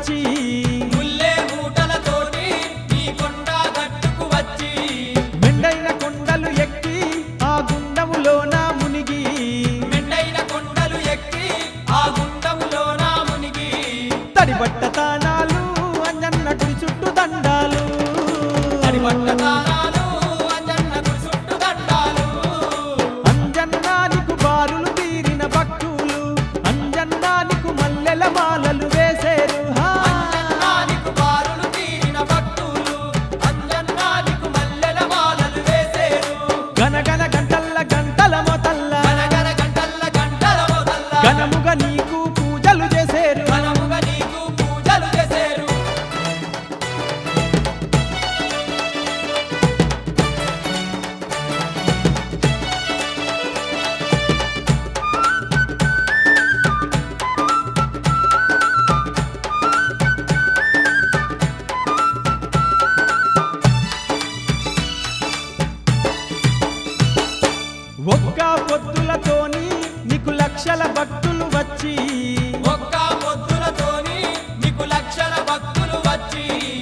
వచ్చి ముల్లే మూటలతోటి నీ కొండ గట్టుకు వచ్చి మెండైన కొండలు ఎక్కి ఆ గుండములోన మునిగి మెండైన కొండలు ఎక్కి ఆ గుండములోన మునిగి తడిబట్ట తానాలు అంజన్న గుడి చుట్టూ దండాలు తడిబట్ట తాళాలు అంజన్నకు చుట్టు దండాలు అంజన్నానికి బారులు తీరిన భక్తులు అంజన్నానికి మల్లెల మాలలు వేసేరు హా. అంజన్నానికి బారులు తీరిన భక్తులు అంజన్నానికి మల్లెల మాలలు వేసేరు గనగన గంటల్ల గంటల మొతల్ల గనగన గంటల్ల గంటల మొదల్ల ఘనముగా నీకు పూజలు చేసేరు ఘనముగా నీకు పూజలు చేసేరు ఒక్క పొద్దులతోని నీకు లక్షల భక్తులు వచ్చి ఒక్క పొద్దులతోని నీకు లక్షల భక్తులు వచ్చి